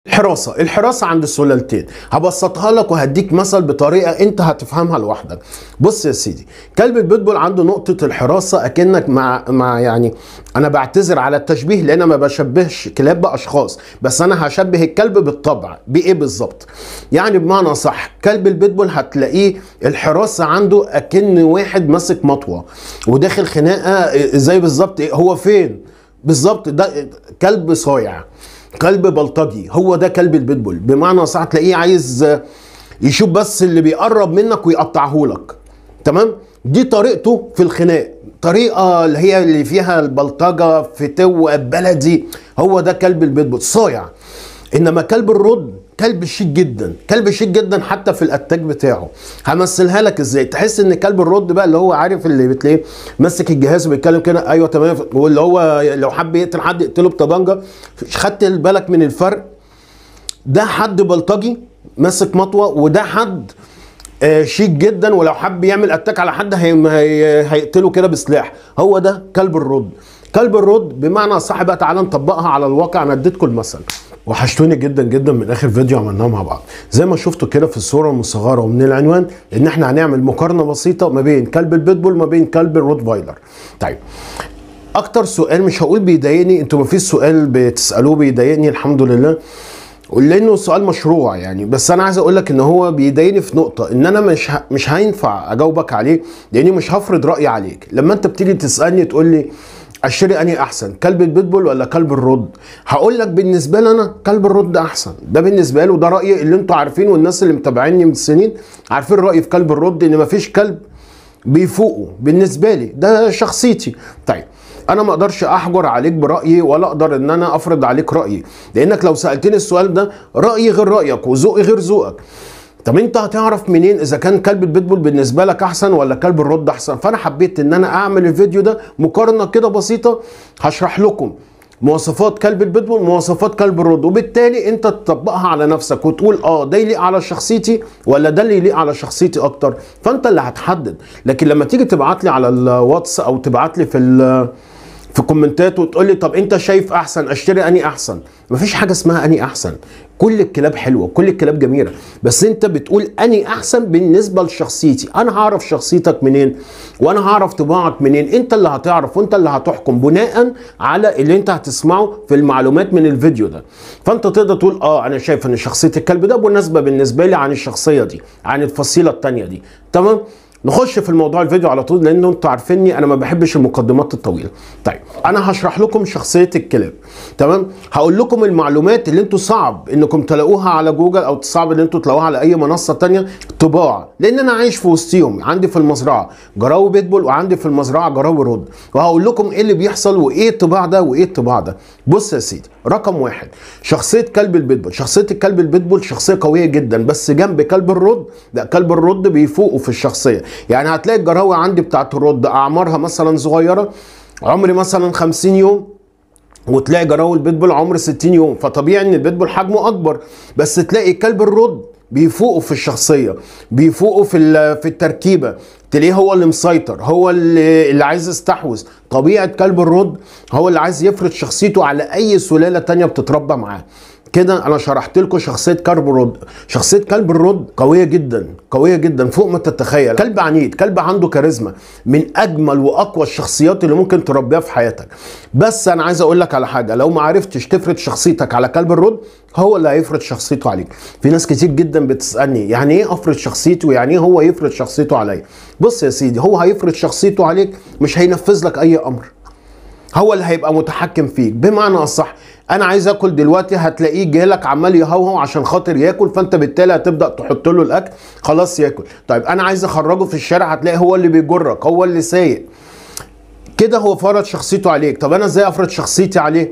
الحراسة الحراسة عند السلالتين هبسطها لك وهديك مثل بطريقة انت هتفهمها لوحدك بص يا سيدي كلب البيتبول عنده نقطة الحراسة اكنك مع مع يعني انا بعتذر على التشبيه لان ما بشبهش كلاب باشخاص بس انا هشبه الكلب بالطبع بايه بالظبط يعني بمعنى صح كلب البيتبول هتلاقيه الحراسة عنده اكن واحد ماسك مطوة وداخل خناقة زي بالظبط إيه؟ هو فين بالظبط ده كلب صايع كلب بلطجي هو ده كلب البيتبول بمعنى صح تلاقيه عايز يشوف بس اللي بيقرب منك ويقطعه لك تمام دي طريقته في الخناق طريقه اللي هي اللي فيها البلطجه فتو بلدي هو ده كلب البيتبول صايع انما كلب الرد كلب شيك جدا كلب شيك جدا حتى في الاتاك بتاعه همثلها لك ازاي تحس ان كلب الرد بقى اللي هو عارف اللي بتلاقيه ماسك الجهاز وبيتكلم كده ايوه تمام واللي هو لو حب يقتل حد يقتله بطبنجه خدت بالك من الفرق ده حد بلطجي ماسك مطوه وده حد آه، شيك جدا ولو حب يعمل اتاك على حد هي- هي- هيقتله كده بسلاح هو ده كلب الرد كلب الرد بمعنى صح بقى تعالى نطبقها على الواقع انا اديتكم المثل وحشتوني جدا جدا من اخر فيديو عملناه مع بعض زي ما شفتوا كده في الصوره المصغره ومن العنوان ان احنا هنعمل مقارنه بسيطه ما بين كلب البيتبول وما بين كلب الروت فايلر طيب اكتر سؤال مش هقول بيضايقني انتوا مفيش سؤال بتسالوه بيضايقني الحمد لله لانه سؤال مشروع يعني بس انا عايز اقول لك ان هو بيضايقني في نقطه ان انا مش ه... مش هينفع اجاوبك عليه لاني مش هفرض رايي عليك لما انت بتيجي تسالني تقول لي اشتري انهي احسن كلب البيتبول ولا كلب الرد هقول لك بالنسبه لي انا كلب الرد احسن ده بالنسبه له ده رايي اللي انتوا عارفينه والناس اللي متابعيني من سنين عارفين رايي في كلب الرد ان مفيش كلب بيفوقوا بالنسبه لي ده شخصيتي طيب انا ما اقدرش احجر عليك برايي ولا اقدر ان انا افرض عليك رايي لانك لو سالتني السؤال ده رايي غير رايك وذوقي غير ذوقك طب انت هتعرف منين اذا كان كلب البيتبول بالنسبه لك احسن ولا كلب الرد احسن فانا حبيت ان انا اعمل الفيديو ده مقارنه كده بسيطه هشرح لكم مواصفات كلب البيتبول مواصفات كلب الرد وبالتالي انت تطبقها على نفسك وتقول اه ده يليق على شخصيتي ولا ده اللي يليق على شخصيتي اكتر فانت اللي هتحدد لكن لما تيجي تبعت لي على الواتس او تبعت لي في ال- في كومنتات وتقول لي طب انت شايف احسن اشتري اني احسن مفيش حاجه اسمها اني احسن كل الكلاب حلوه كل الكلاب جميله بس انت بتقول اني احسن بالنسبه لشخصيتي انا هعرف شخصيتك منين وانا هعرف طباعك منين انت اللي هتعرف وانت اللي هتحكم بناء على اللي انت هتسمعه في المعلومات من الفيديو ده فانت تقدر تقول اه انا شايف ان شخصيه الكلب ده مناسبه بالنسبه لي عن الشخصيه دي عن الفصيله التانيه دي تمام نخش في الموضوع الفيديو على طول لان انتوا عارفيني انا ما بحبش المقدمات الطويله طيب انا هشرح لكم شخصيه الكلاب تمام هقول لكم المعلومات اللي انتوا صعب انكم تلاقوها على جوجل او صعب ان انتوا تلاقوها على اي منصه تانية طباع لان انا عايش في وسطيهم عندي في المزرعه جراوي بيتبول وعندي في المزرعه جراوي رود وهقول لكم ايه اللي بيحصل وايه الطباع ده وايه الطباع ده بص يا سيدي رقم واحد شخصيه كلب البيتبول شخصيه الكلب البيتبول شخصيه قويه جدا بس جنب كلب الرد لا كلب الرد بيفوقوا في الشخصيه يعني هتلاقي الجراوي عندي بتاعت الرد اعمارها مثلا صغيره عمري مثلا 50 يوم وتلاقي جراوي البيتبول عمر 60 يوم فطبيعي ان البيتبول حجمه اكبر بس تلاقي كلب الرد بيفوقوا في الشخصيه بيفوقوا في ال- في التركيبه تلاقيه هو اللي مسيطر هو اللي, اللي عايز يستحوذ طبيعه كلب الرد هو اللي عايز يفرض شخصيته على اي سلاله تانية بتتربى معاه كده انا شرحت لكم شخصيه كلب الرد شخصيه كلب الرد قويه جدا قويه جدا فوق ما تتخيل كلب عنيد كلب عنده كاريزما من اجمل واقوى الشخصيات اللي ممكن تربيها في حياتك بس انا عايز اقول لك على حاجه لو ما عرفتش تفرض شخصيتك على كلب الرد هو اللي هيفرض شخصيته عليك في ناس كتير جدا بتسالني يعني ايه افرض شخصيته يعني ايه هو يفرض شخصيته عليا بص يا سيدي هو هيفرض شخصيته عليك مش هينفذ لك اي امر هو اللي هيبقى متحكم فيك بمعنى اصح انا عايز اكل دلوقتي هتلاقيه جالك عمال يهوهو عشان خاطر ياكل فانت بالتالي هتبدا تحط له الاكل خلاص ياكل طيب انا عايز اخرجه في الشارع هتلاقي هو اللي بيجرك هو اللي سايق كده هو فرض شخصيته عليك طب انا ازاي افرض شخصيتي عليه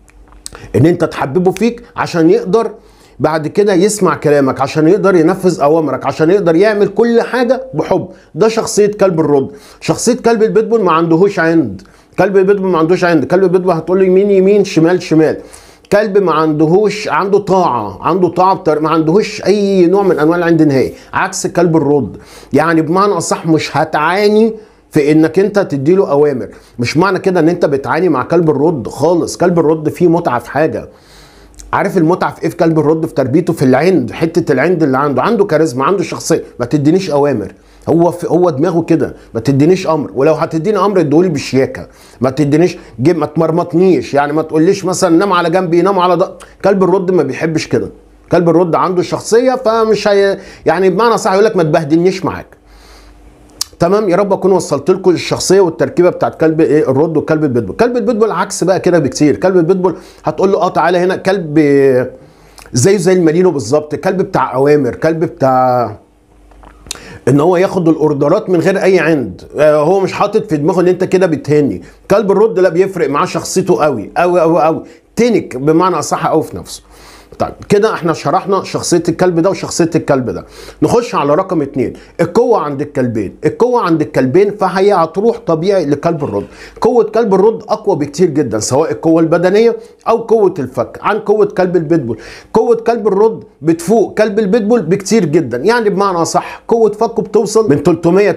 ان انت تحببه فيك عشان يقدر بعد كده يسمع كلامك عشان يقدر ينفذ اوامرك عشان يقدر يعمل كل حاجه بحب ده شخصيه كلب الرد شخصيه كلب البيتبول ما عندهوش عند كلب البيتبول ما عندوش عند كلب البيتبول هتقول له يمين يمين شمال شمال كلب ما عندهوش عنده طاعه عنده طاعه بتر... ما عندهوش اي نوع من انواع العند نهائي عكس كلب الرد يعني بمعنى اصح مش هتعاني في انك انت تديله اوامر مش معنى كده ان انت بتعاني مع كلب الرد خالص كلب الرد فيه متعه في حاجه عارف المتعه في ايه في كلب الرد في تربيته في العند حته العند اللي عنده عنده كاريزما عنده شخصيه ما تدينيش اوامر هو في هو دماغه كده ما تدينيش امر ولو هتديني امر اديهولي بالشياكه ما تدينيش جيب ما تمرمطنيش يعني ما تقوليش مثلا نام على جنبي نام على ده كلب الرد ما بيحبش كده كلب الرد عنده شخصيه فمش هي يعني بمعنى صح يقول لك ما تبهدلنيش معاك تمام يا رب اكون وصلت لكم الشخصيه والتركيبه بتاعت كلب ايه الرد وكلب البيتبول كلب البيتبول عكس بقى كده بكتير كلب البيتبول هتقول له اه تعالى هنا كلب زيه زي المالينو بالظبط كلب بتاع اوامر كلب بتاع ان هو ياخد الاوردرات من غير اي عند آه هو مش حاطط في دماغه ان انت كده بتهني كلب الرد لا بيفرق معاه شخصيته قوي قوي قوي قوي تنك بمعنى اصح قوي في نفسه طيب كده احنا شرحنا شخصيه الكلب ده وشخصيه الكلب ده نخش على رقم اتنين القوه عند الكلبين القوه عند الكلبين فهي هتروح طبيعي لكلب الرد قوه كلب الرد اقوى بكتير جدا سواء القوه البدنيه او قوه الفك عن قوه كلب البيتبول قوه كلب الرد بتفوق كلب البيتبول بكتير جدا يعني بمعنى صح قوه فكه بتوصل من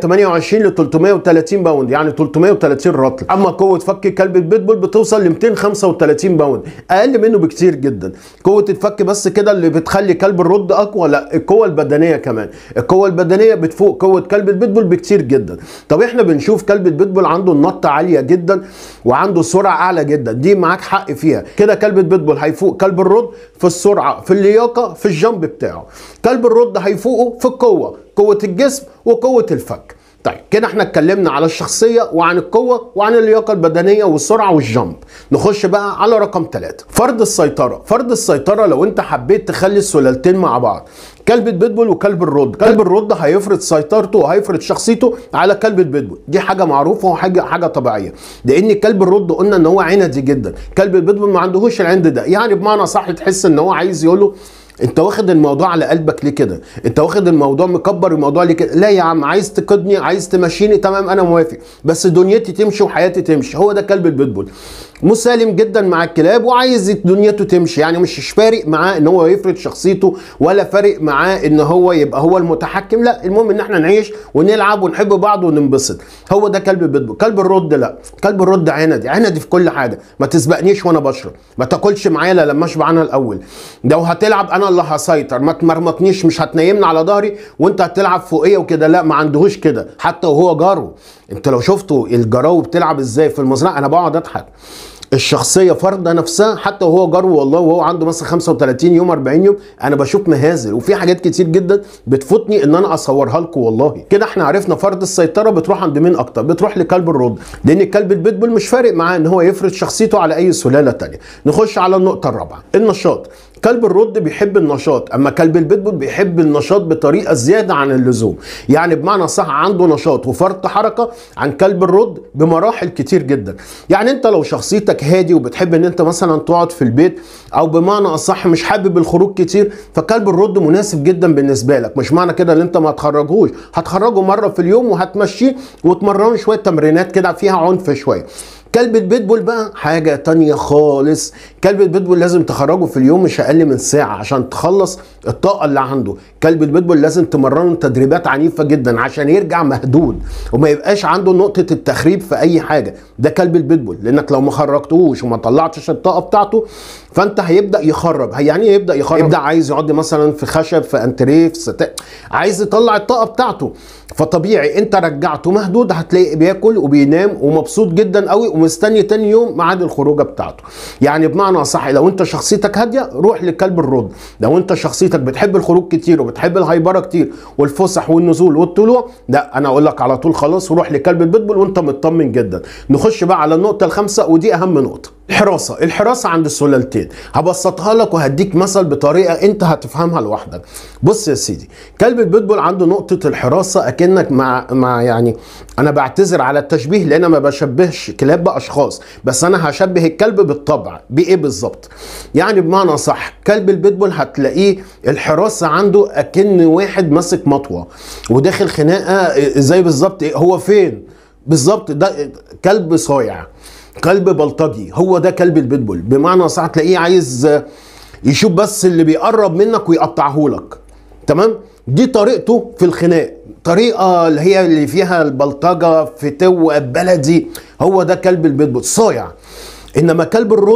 328 ل 330 باوند يعني 330 رطل اما قوه فك كلب البيتبول بتوصل ل 235 باوند اقل منه بكتير جدا قوه الفك بس كده اللي بتخلي كلب الرد اقوى لا القوه البدنيه كمان القوه البدنيه بتفوق قوه كلب البيتبول بكتير جدا طب احنا بنشوف كلب البيتبول عنده النطه عاليه جدا وعنده سرعه اعلى جدا دي معاك حق فيها كده كلب البيتبول هيفوق كلب الرد في السرعه في اللياقه في الجنب بتاعه كلب الرد هيفوقه في القوه قوه الجسم وقوه الفك طيب كده احنا اتكلمنا على الشخصية وعن القوة وعن اللياقة البدنية والسرعة والجنب نخش بقى على رقم ثلاثة فرض السيطرة فرض السيطرة لو انت حبيت تخلي السلالتين مع بعض كلب البيتبول وكلب الرد كلب الرد هيفرض سيطرته وهيفرض شخصيته على كلب البيتبول دي حاجه معروفه وحاجه حاجه طبيعيه لان كلب الرد قلنا ان هو عندي جدا كلب البيتبول ما عندهوش العند ده يعني بمعنى صح تحس ان هو عايز يقول له انت واخد الموضوع على قلبك ليه كده انت واخد الموضوع مكبر الموضوع ليه كده لا يا عم عايز تقودني عايز تمشيني تمام انا موافق بس دنيتي تمشي وحياتي تمشي هو ده كلب البيتبول مسالم جدا مع الكلاب وعايز دنيته تمشي يعني مش فارق معاه ان هو يفرض شخصيته ولا فارق معاه ان هو يبقى هو المتحكم لا المهم ان احنا نعيش ونلعب ونحب بعض وننبسط هو ده كلب البيتبول كلب الرد لا كلب الرد عندي عندي في كل حاجه ما تسبقنيش وانا بشرب ما تاكلش معايا لا لما اشبع انا الاول لو هتلعب انا اللي هسيطر ما تمرمطنيش مش هتنيمني على ظهري وانت هتلعب فوقيه وكده لا ما عندهوش كده حتى وهو جاره انت لو شفتوا الجراوي بتلعب ازاي في المزرعه انا بقعد اضحك الشخصيه فرضه نفسها حتى وهو جرو والله وهو عنده مثلا 35 يوم 40 يوم انا بشوف مهازل وفي حاجات كتير جدا بتفوتني ان انا اصورها لكم والله كده احنا عرفنا فرض السيطره بتروح عند مين اكتر بتروح لكلب الرد لان الكلب البيتبول مش فارق معاه ان هو يفرض شخصيته على اي سلاله تانية نخش على النقطه الرابعه النشاط كلب الرد بيحب النشاط اما كلب البيتبول بيحب النشاط بطريقه زياده عن اللزوم يعني بمعنى صح عنده نشاط وفرط حركه عن كلب الرد بمراحل كتير جدا يعني انت لو شخصيتك هادي وبتحب ان انت مثلا تقعد في البيت او بمعنى اصح مش حابب الخروج كتير فكلب الرد مناسب جدا بالنسبه لك مش معنى كده ان انت ما تخرجهوش هتخرجه مره في اليوم وهتمشيه وتمرنه شويه تمرينات كده فيها عنف شويه كلب البيتبول بقى حاجة تانية خالص كلب البيتبول لازم تخرجه في اليوم مش أقل من ساعة عشان تخلص الطاقة اللي عنده كلب البيتبول لازم تمرنه تدريبات عنيفة جدا عشان يرجع مهدود وما يبقاش عنده نقطة التخريب في أي حاجة ده كلب البيتبول لأنك لو ما خرجتهوش وما طلعتش الطاقة بتاعته فأنت هيبدأ يخرج يعني إيه يبدأ يخرج يبدأ عايز يقعد مثلا في خشب في أنتريه في ستاء عايز يطلع الطاقة بتاعته فطبيعي انت رجعته مهدود هتلاقي بياكل وبينام ومبسوط جدا قوي ومستني تاني يوم ميعاد الخروجه بتاعته يعني بمعنى صح لو انت شخصيتك هاديه روح لكلب الرد لو انت شخصيتك بتحب الخروج كتير وبتحب الهايبره كتير والفسح والنزول والطلوع لا انا اقول لك على طول خلاص روح لكلب البيتبول وانت مطمن جدا نخش بقى على النقطه الخامسه ودي اهم نقطه الحراسة الحراسة عند السلالتين هبسطها لك وهديك مثل بطريقة انت هتفهمها لوحدك بص يا سيدي كلب البيتبول عنده نقطة الحراسة اكنك مع مع يعني انا بعتذر على التشبيه لان ما بشبهش كلاب باشخاص بس انا هشبه الكلب بالطبع بايه بالظبط يعني بمعنى صح كلب البيتبول هتلاقيه الحراسة عنده اكن واحد ماسك مطوة وداخل خناقة زي بالظبط هو فين بالظبط ده كلب صايع كلب بلطجي هو ده كلب البيتبول بمعنى صح تلاقيه عايز يشوف بس اللي بيقرب منك ويقطعه لك تمام دي طريقته في الخناق طريقه اللي هي اللي فيها البلطجه فتوة بلدي هو ده كلب البيتبول صايع انما كلب الرد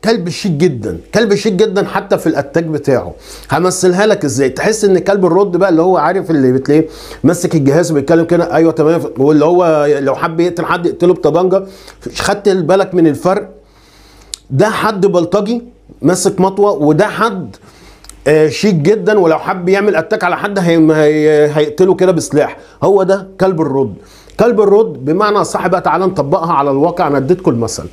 كلب شيك جدا كلب شيك جدا حتى في الاتاك بتاعه همثلها لك ازاي تحس ان كلب الرد بقى اللي هو عارف اللي بتلاقيه ماسك الجهاز وبيتكلم كده ايوه تمام واللي هو لو حب يقتل حد يقتله بطبنجه خدت بالك من الفرق ده حد بلطجي ماسك مطوه وده حد آه، شيك جدا ولو حب يعمل اتاك على حد هي- هي- هيقتله كده بسلاح هو ده كلب الرد كلب الرد بمعنى صح بقى تعالى نطبقها على الواقع انا اديتكم المثل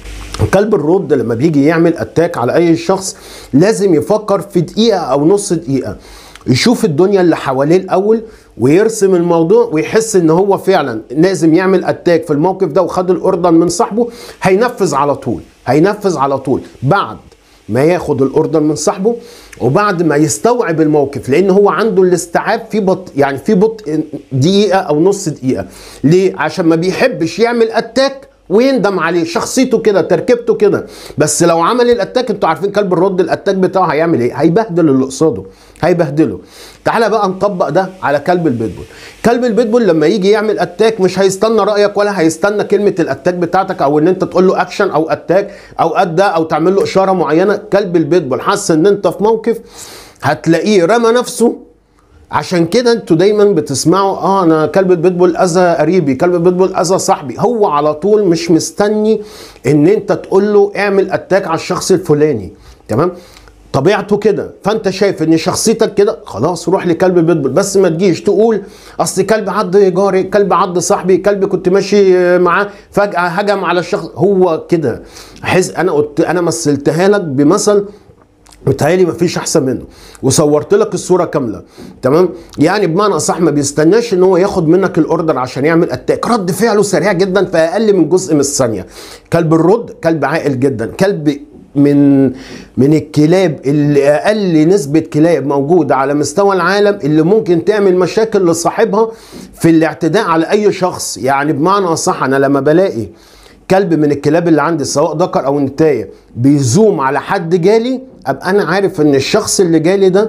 كلب الرد لما بيجي يعمل اتاك على اي شخص لازم يفكر في دقيقه او نص دقيقه يشوف الدنيا اللي حواليه الاول ويرسم الموضوع ويحس ان هو فعلا لازم يعمل اتاك في الموقف ده وخد الاوردر من صاحبه هينفذ على طول هينفذ على طول بعد ما ياخد الاوردر من صاحبه وبعد ما يستوعب الموقف لان هو عنده الاستيعاب في بطء يعني في بطء دقيقه او نص دقيقه ليه عشان ما بيحبش يعمل اتاك ويندم عليه شخصيته كده تركيبته كده بس لو عمل الاتاك انتوا عارفين كلب الرد الاتاك بتاعه هيعمل ايه هيبهدل اللي قصاده هيبهدله تعالى بقى نطبق ده على كلب البيتبول كلب البيتبول لما يجي يعمل اتاك مش هيستنى رايك ولا هيستنى كلمه الاتاك بتاعتك او ان انت تقول له اكشن او اتاك او ادى او تعمل له اشاره معينه كلب البيتبول حس ان انت في موقف هتلاقيه رمى نفسه عشان كده انتوا دايما بتسمعوا اه انا كلب البيتبول اذى قريبي كلب البيتبول اذى صاحبي هو على طول مش مستني ان انت تقول له اعمل اتاك على الشخص الفلاني تمام طبيعته كده فانت شايف ان شخصيتك كده خلاص روح لكلب البيتبول بس ما تجيش تقول اصل كلب عض جاري كلب عض صاحبي كلب كنت ماشي معاه فجاه هجم على الشخص هو كده حز انا قلت انا مثلتها لك بمثل متهيألي مفيش احسن منه وصورت لك الصوره كامله تمام يعني بمعنى اصح ما بيستناش ان هو ياخد منك الاوردر عشان يعمل اتاك رد فعله سريع جدا في اقل من جزء من الثانيه كلب الرد كلب عاقل جدا كلب من من الكلاب اللي اقل نسبه كلاب موجوده على مستوى العالم اللي ممكن تعمل مشاكل لصاحبها في الاعتداء على اي شخص يعني بمعنى اصح انا لما بلاقي كلب من الكلاب اللي عندي سواء ذكر او نتايه بيزوم على حد جالي ابقى انا عارف ان الشخص اللي جالي ده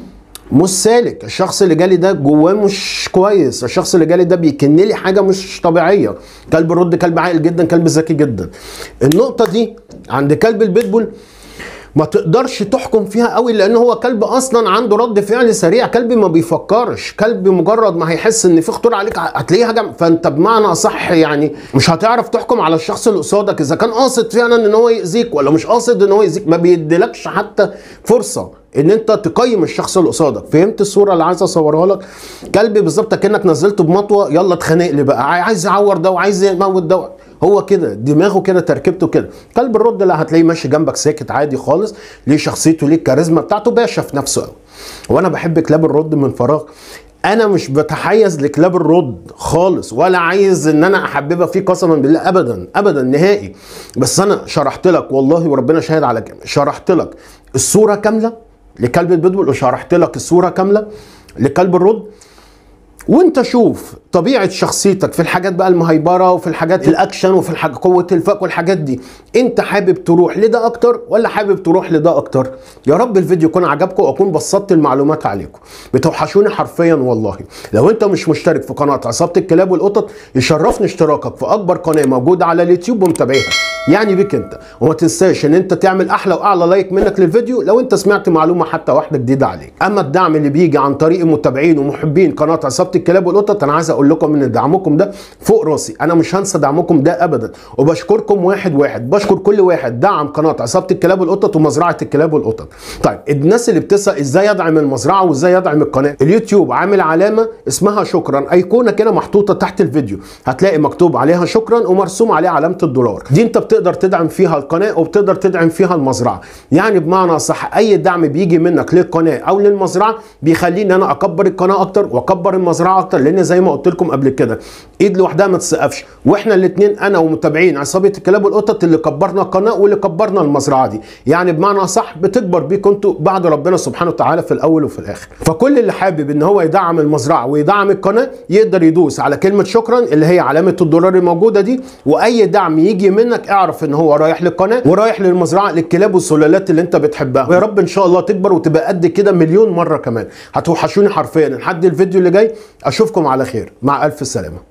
مش سالك الشخص اللي جالي ده جواه مش كويس الشخص اللي جالي ده بيكن لي حاجه مش طبيعيه كلب الرد كلب عاقل جدا كلب ذكي جدا النقطه دي عند كلب البيتبول ما تقدرش تحكم فيها قوي لان هو كلب اصلا عنده رد فعل سريع كلب ما بيفكرش كلب مجرد ما هيحس ان في خطوره عليك هتلاقيه هجم فانت بمعنى اصح يعني مش هتعرف تحكم على الشخص اللي قصادك اذا كان قاصد فعلا ان هو يأذيك ولا مش قاصد ان هو يأذيك ما بيديلكش حتى فرصه ان انت تقيم الشخص اللي قصادك فهمت الصوره اللي عايز اصورها لك كلب بالظبط كانك نزلته بمطوه يلا اتخانق لي بقى عايز يعور ده وعايز يموت ده هو كده دماغه كده تركيبته كده كلب الرد لا هتلاقيه ماشي جنبك ساكت عادي خالص ليه شخصيته ليه الكاريزما بتاعته باشا في نفسه قوي وانا بحب كلاب الرد من فراغ انا مش بتحيز لكلاب الرد خالص ولا عايز ان انا احببها فيه قسما بالله ابدا ابدا نهائي بس انا شرحت لك والله وربنا شاهد على كده شرحت لك الصوره كامله لكلب البيتبول وشرحت لك الصوره كامله لكلب الرد وانت شوف طبيعه شخصيتك في الحاجات بقى المهيبره وفي الحاجات الاكشن وفي الحاجة قوه الفك والحاجات دي انت حابب تروح لده اكتر ولا حابب تروح لده اكتر يا رب الفيديو يكون عجبكم واكون بسطت المعلومات عليكم بتوحشوني حرفيا والله لو انت مش مشترك في قناه عصابه الكلاب والقطط يشرفني اشتراكك في اكبر قناه موجوده على اليوتيوب ومتابعيها يعني بيك انت وما تنساش ان انت تعمل احلى واعلى لايك منك للفيديو لو انت سمعت معلومه حتى واحده جديده عليك اما الدعم اللي بيجي عن طريق المتابعين ومحبين قناه عصابه الكلاب والقطط انا عايز اقول لكم ان دعمكم ده فوق راسي انا مش هنسى دعمكم ده ابدا وبشكركم واحد واحد بشكر كل واحد دعم قناه عصابه الكلاب والقطط ومزرعه الكلاب والقطط طيب الناس اللي بتسال ازاي ادعم المزرعه وازاي ادعم القناه اليوتيوب عامل علامه اسمها شكرا ايقونه كده محطوطه تحت الفيديو هتلاقي مكتوب عليها شكرا ومرسوم عليها علامه الدولار دي انت بتقدر تدعم فيها القناه وبتقدر تدعم فيها المزرعه يعني بمعنى صح اي دعم بيجي منك للقناه او للمزرعه بيخليني انا اكبر القناه اكتر واكبر المزرعه اكتر لان زي ما قلت لكم قبل كده ايد لوحدها ما تسقفش واحنا الاثنين انا ومتابعين عصابه الكلاب والقطط اللي كبرنا القناه واللي كبرنا المزرعه دي يعني بمعنى صح بتكبر بيكم انتوا بعد ربنا سبحانه وتعالى في الاول وفي الاخر فكل اللي حابب ان هو يدعم المزرعه ويدعم القناه يقدر يدوس على كلمه شكرا اللي هي علامه الدولار الموجوده دي واي دعم يجي منك اعرف ان هو رايح للقناه ورايح للمزرعه للكلاب والسلالات اللي انت بتحبها ويا رب ان شاء الله تكبر وتبقى قد كده مليون مره كمان هتوحشوني حرفيا لحد الفيديو اللي جاي اشوفكم على خير مع الف سلامه